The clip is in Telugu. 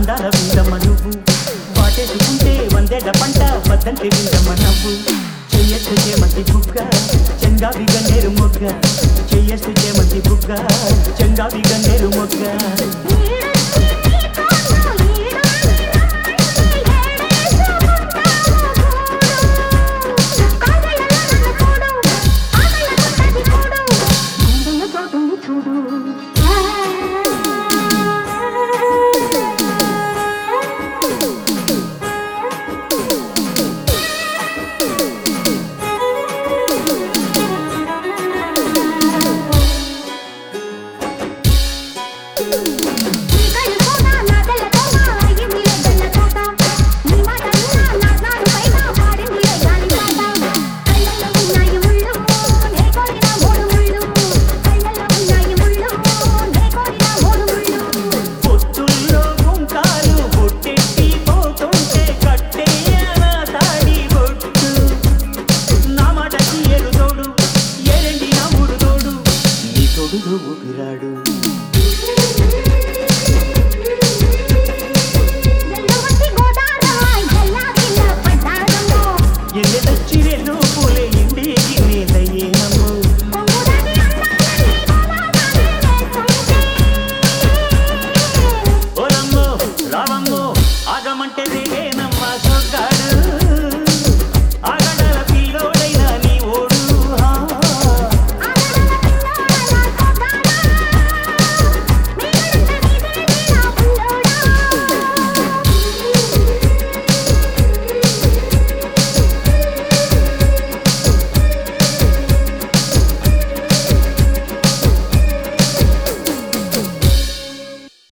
అందాల విందమ్మ నువ్వు వాటేసుకుంటే వందేళ్ల పంట వద్దంటే విందమ్మ నవ్వు చెయ్యొచ్చు చేమంతి బుగ్గ చెంగావి గన్నేరు మొగ్గ చెయ్యొచ్చు చేమంతి బుగ్గ చెంగావి గన్నేరు మొగ్గ పొత్తుల్లో గుంకాలు బొట్టెట్టి పోతుంటే కట్టేయనా తాడి బొట్టు నా మాటకి ఏడు తోడు ఏరెండి నా ఊరు తోడు నీ తోడులో ఊపిరాడు ఎల్లెదొచ్చి వెళ్ళు పూలే ఇంటికి నేలయ్యేనమ్ము ఓలమ్మో రావమ్మో ఆగమంటే రేగే